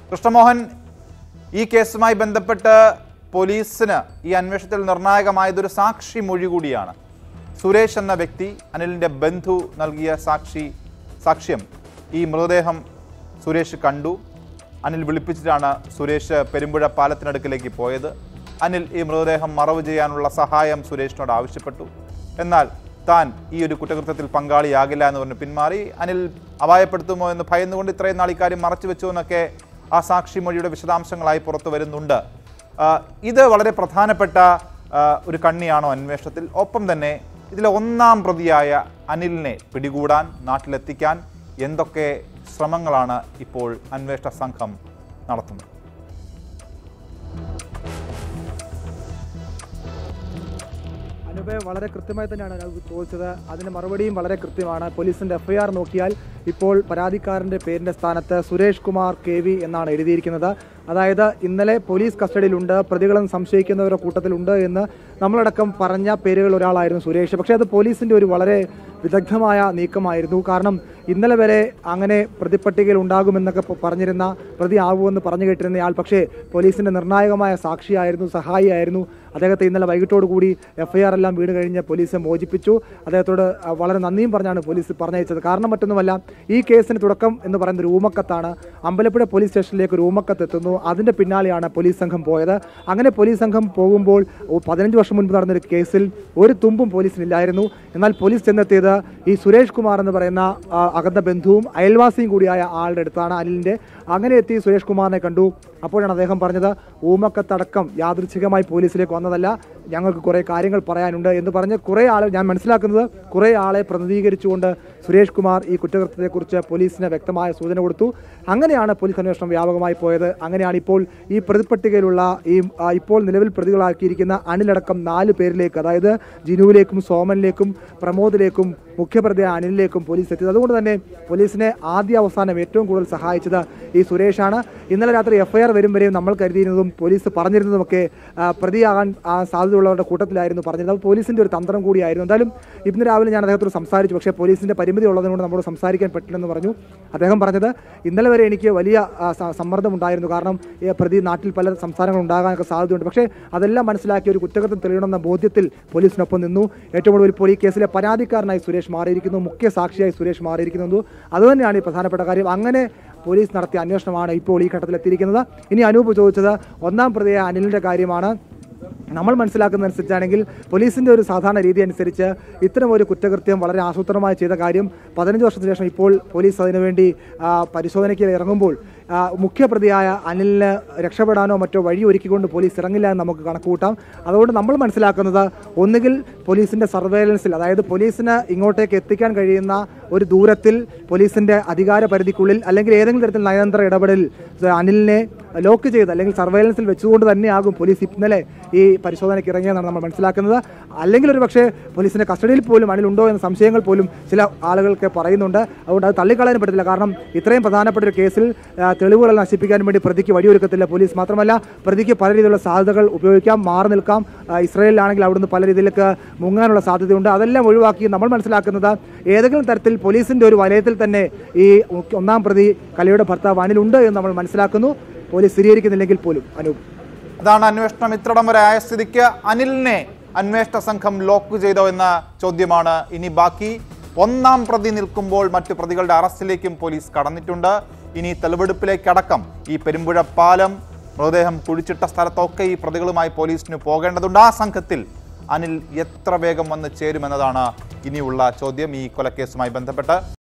കൃഷ്ണമോഹൻ ഈ കേസുമായി ബന്ധപ്പെട്ട് പോലീസിന് ഈ അന്വേഷണത്തിൽ നിർണായകമായതൊരു സാക്ഷി മൊഴി കൂടിയാണ് സുരേഷ് എന്ന വ്യക്തി അനിലിൻ്റെ ബന്ധു നൽകിയ സാക്ഷി സാക്ഷ്യം ഈ മൃതദേഹം സുരേഷ് കണ്ടു അനിൽ വിളിപ്പിച്ചിട്ടാണ് സുരേഷ് പെരുമ്പുഴ പാലത്തിനടുക്കിലേക്ക് പോയത് അനിൽ ഈ മൃതദേഹം മറവ് ചെയ്യാനുള്ള സഹായം സുരേഷിനോട് ആവശ്യപ്പെട്ടു എന്നാൽ താൻ ഈ ഒരു കുറ്റകൃത്യത്തിൽ പങ്കാളിയാകില്ല എന്ന് പറഞ്ഞ് പിന്മാറി അനിൽ അപായപ്പെടുത്തുമോ എന്ന് ഭയന്നുകൊണ്ട് ഇത്രയും നാൾ ഇക്കാര്യം മറച്ചു വെച്ചു എന്നൊക്കെ ആ സാക്ഷി മൊഴിയുടെ വിശദാംശങ്ങളായി പുറത്തു വരുന്നുണ്ട് ആ, ഇത് വളരെ പ്രധാനപ്പെട്ട ആ, ഒരു കണ്ണിയാണോ അന്വേഷണത്തിൽ ഒപ്പം തന്നെ ഇതിലെ ഒന്നാം പ്രതിയായ അനിലിനെ പിടികൂടാൻ നാട്ടിലെത്തിക്കാൻ എന്തൊക്കെ ശ്രമങ്ങളാണ് ഇപ്പോൾ അന്വേഷണ സംഘം നടത്തുന്നത് അനുപെ വളരെ കൃത്യമായി തന്നെയാണ് അനൂപ് ചോദിച്ചത് അതിന് മറുപടിയും വളരെ കൃത്യമാണ് പോലീസിന്റെ എഫ്ഐആർ നോക്കിയാൽ ഇപ്പോൾ പരാതിക്കാരന്റെ പേരിന്റെ സ്ഥാനത്ത് സുരേഷ് കുമാർ കെ വി എന്നാണ് എഴുതിയിരിക്കുന്നത് അതായത് ഇന്നലെ പോലീസ് കസ്റ്റഡിയിലുണ്ട് പ്രതികളെന്ന് സംശയിക്കുന്നവരുടെ കൂട്ടത്തിലുണ്ട് എന്ന് നമ്മളടക്കം പറഞ്ഞ പേരുകൾ ഒരാളായിരുന്നു സുരേഷ് പക്ഷേ അത് പോലീസിന്റെ ഒരു വളരെ വിദഗ്ധമായ നീക്കമായിരുന്നു കാരണം ഇന്നലെ വരെ അങ്ങനെ പ്രതിപ്പട്ടികയിൽ ഉണ്ടാകുമെന്നൊക്കെ പ- പറഞ്ഞിരുന്ന പ്രതി ആകുമെന്ന് പറഞ്ഞു കേട്ടിരുന്നയാൾ പക്ഷേ പോലീസിന്റെ നിർണായകമായ സാക്ഷിയായിരുന്നു സഹായിയായിരുന്നു അദ്ദേഹത്തെ ഇന്നലെ വൈകിട്ടോടു കൂടി എഫ്ഐആർ എല്ലാം വീട് കഴിഞ്ഞ് പോലീസ് മോചിപ്പിച്ചു അദ്ദേഹത്തോട് ആ, വളരെ നന്ദിയും പറഞ്ഞാണ് പോലീസ് പറഞ്ഞയച്ചത് കാരണം മറ്റൊന്നുമല്ല ഈ കേസിന് തുടക്കം എന്ന് പറയുന്ന ഒരു ഊമക്കത്താണ് അമ്പലപ്പുഴ പോലീസ് സ്റ്റേഷനിലേക്ക് ഒരു ഊമക്കത്ത് എത്തുന്നു അതിന്റെ പിന്നാലെയാണ് പോലീസ് സംഘം പോയത് അങ്ങനെ പോലീസ് സംഘം പോകുമ്പോൾ ഓ, പതിനഞ്ച് വർഷം മുൻപ് നടന്നൊരു കേസിൽ ഒരു തുമ്പും പോലീസിനില്ലായിരുന്നു എന്നാൽ പോലീസ് ചെന്നെത്തിയത് ഈ സുരേഷ് കുമാർ എന്ന് പറയുന്ന ആ, അകന്ന ബന്ധുവും അയൽവാസിയും കൂടിയായ ആളുടെ അടുത്താണ് അനിലിന്റെ അങ്ങനെ എത്തി സുരേഷ് കുമാറിനെ കണ്ടു അപ്പോഴാണ് അദ്ദേഹം പറഞ്ഞത് ഊമക്കത്തടക്കം യാദൃച്ഛികമായി പോലീസിലേക്ക് വന്നതല്ല ഞങ്ങൾക്ക് കുറേ കാര്യങ്ങൾ പറയാനുണ്ട് എന്ന് പറഞ്ഞ് കുറേ ആൾ ഞാൻ മനസ്സിലാക്കുന്നത് കുറേ ആളെ പ്രതിനിധീകരിച്ചുകൊണ്ട് സുരേഷ് കുമാർ ഈ കുറ്റകൃത്യത്തെക്കുറിച്ച് പോലീസിന് വ്യക്തമായ സൂചന കൊടുത്തു അങ്ങനെയാണ് പോലീസ് അന്വേഷണം വ്യാപകമായി പോയത് അങ്ങനെയാണ് ഇപ്പോൾ ഈ പ്രതിപട്ടികയിലുള്ള ഈ ആ, ഇപ്പോൾ നിലവിൽ പ്രതികളാക്കിയിരിക്കുന്ന അനിലടക്കം നാല് പേരിലേക്ക് അതായത് ജിനുവിലേക്കും സോമനിലേക്കും പ്രമോദിലേക്കും മുഖ്യപ്രതിയായ അനിലിലേക്കും പോലീസ് എത്തിയത് അതുകൊണ്ട് തന്നെ പോലീസിനെ ആദ്യ അവസാനം ഏറ്റവും കൂടുതൽ സഹായിച്ചത് ഈ സുരേഷാണ് ഇന്നലെ രാത്രി എഫ്ഐആർ വരും വരെയും നമ്മൾ കരുതിയിരുന്നതും പോലീസ് പറഞ്ഞിരുന്നതുമൊക്കെ ആ, പ്രതിയാകാൻ ആ, സാധ്യതയുള്ളവരുടെ കൂട്ടത്തിലായിരുന്നു പറഞ്ഞിരുന്നത് അപ്പോൾ പോലീസിന്റെ ഒരു തന്ത്രം കൂടിയായിരുന്നു എന്തായാലും ഇന്ന് രാവിലെ ഞാൻ അദ്ദേഹത്തോട് സംസാരിച്ചു പക്ഷേ പോലീസിന്റെ പരിമിതി ഉള്ളതുകൊണ്ട് നമ്മോട് സംസാരിക്കാൻ പറ്റില്ലെന്ന് പറഞ്ഞു അദ്ദേഹം പറഞ്ഞത് ഇന്നലെ വരെ എനിക്ക് വലിയ ആ, സ- സമ്മർദ്ദമുണ്ടായിരുന്നു കാരണം ഈ പ്രതി നാട്ടിൽ പല സംസ്ഥാനങ്ങൾ ഉണ്ടാകാനൊക്കെ സാധ്യതയുണ്ട് പക്ഷേ അതെല്ലാം മനസ്സിലാക്കി ഒരു കുറ്റകൃത്യം തെളിയണമെന്ന ബോധ്യത്തിൽ പോലീസിനൊപ്പം നിന്നു ഏറ്റവും കൂടുതൽ ഇപ്പോൾ ഈ കേസിലെ പരാതിക്കാരനായി സുരേഷ് മാറിയിരിക്കുന്നു മുഖ്യ സാക്ഷിയായി സുരേഷ് മാറിയിരിക്കുന്നു അതുതന്നെയാണ് ഈ പ്രധാനപ്പെട്ട കാര്യം അങ്ങനെ പോലീസ് നടത്തിയ അന്വേഷണമാണ് ഇപ്പോൾ ഈ ഘട്ടത്തിൽ എത്തിയിരിക്കുന്നത് ഇനി അനൂപ് ചോദിച്ചത് ഒന്നാം പ്രതിയായ അനിലിന്റെ കാര്യമാണ് നമ്മൾ മനസ്സിലാക്കുന്നതനുസരിച്ചാണെങ്കിൽ പോലീസിന്റെ ഒരു സാധാരണ രീതി അനുസരിച്ച് ഇത്തരം ഒരു കുറ്റകൃത്യം വളരെ ആസൂത്രണമായി ചെയ്ത കാര്യം പതിനഞ്ച് വർഷത്തിന് ശേഷം ഇപ്പോൾ പോലീസ് അതിനുവേണ്ടി ആ, പരിശോധനയ്ക്ക് ഇറങ്ങുമ്പോൾ ആ, മുഖ്യപ്രതിയായ അനിലിന് രക്ഷപ്പെടാനോ മറ്റോ വഴി ഒരുക്കിക്കൊണ്ട് പോലീസ് ഇറങ്ങില്ല എന്ന് നമുക്ക് കണക്കുകൂട്ടാം അതുകൊണ്ട് നമ്മൾ മനസ്സിലാക്കുന്നത് ഒന്നുകിൽ പോലീസിന്റെ സർവേലൻസിൽ അതായത് പോലീസിന് ഇങ്ങോട്ടേക്ക് എത്തിക്കാൻ കഴിയുന്ന ഒരു ദൂരത്തിൽ പോലീസിന്റെ അധികാര പരിധിക്കുള്ളിൽ അല്ലെങ്കിൽ ഏതെങ്കിലും തരത്തിൽ നയതന്ത്ര ഇടപെടലിൽ അനിലിനെ ലോക്ക് ചെയ്ത് അല്ലെങ്കിൽ സർവൈലൻസിൽ വെച്ചുകൊണ്ട് തന്നെയാകും പോലീസ് ഇന്നലെ ഈ പരിശോധനയ്ക്ക് ഇറങ്ങിയെന്നാണ് നമ്മൾ മനസ്സിലാക്കുന്നത് അല്ലെങ്കിൽ ഒരു പക്ഷേ പോലീസിന്റെ കസ്റ്റഡിയിൽ പോലും അനിലുണ്ടോ എന്ന സംശയങ്ങൾ പോലും ചില ആളുകൾക്ക് പറയുന്നുണ്ട് അതുകൊണ്ട് അത് തള്ളിക്കളയാൻ പറ്റത്തില്ല കാരണം ഇത്രയും പ്രധാനപ്പെട്ട ഒരു കേസിൽ ആ, തെളിവുകൾ നശിപ്പിക്കാൻ വേണ്ടി പ്രതിക്ക് വഴിയൊരുക്കത്തില്ല പോലീസ് മാത്രമല്ല പ്രതിക്ക് പല രീതിയിലുള്ള സാധ്യതകൾ ഉപയോഗിക്കാം മാറി നിൽക്കാം ആ, ഇസ്രായേലിലാണെങ്കിൽ അവിടുന്ന് പല രീതിയിലേക്ക് മുങ്ങാനുള്ള സാധ്യതയുണ്ട് അതെല്ലാം ഒഴിവാക്കി നമ്മൾ മനസ്സിലാക്കുന്നത് ഏതെങ്കിലും തരത്തിൽ പോലീസിന്റെ ഒരു വലയത്തിൽ തന്നെ ഈ ഒന്നാം പ്രതി കലയുടെ ഭർത്താവ് അനിലുണ്ട് എന്ന് നമ്മൾ മനസ്സിലാക്കുന്നു പോലീസ് സ്ഥിരീകരിക്കുന്നില്ലെങ്കിൽ പോലും അനൂപ് അതാണ് അന്വേഷണം ഇത്രടം വരെ ആയ സ്ഥിതിക്ക് അനിലിനെ അന്വേഷണ സംഘം ലോക്ക് ചെയ്തോ എന്ന ചോദ്യമാണ് ഇനി ബാക്കി ഒന്നാം പ്രതി നിൽക്കുമ്പോൾ മറ്റു പ്രതികളുടെ അറസ്റ്റിലേക്കും പോലീസ് കടന്നിട്ടുണ്ട് ഇനി തെളിവെടുപ്പിലേക്കടക്കം ഈ പെരുമ്പുഴ പാലം മൃതദേഹം കുഴിച്ചിട്ട സ്ഥലത്തൊക്കെ ഈ പ്രതികളുമായി പോലീസിന് പോകേണ്ടതുണ്ട് ആ സംഘത്തിൽ അനിൽ എത്ര വേഗം വന്ന് ചേരുമെന്നതാണ് ഇനിയുള്ള ചോദ്യം ഈ കൊലക്കേസുമായി ബന്ധപ്പെട്ട്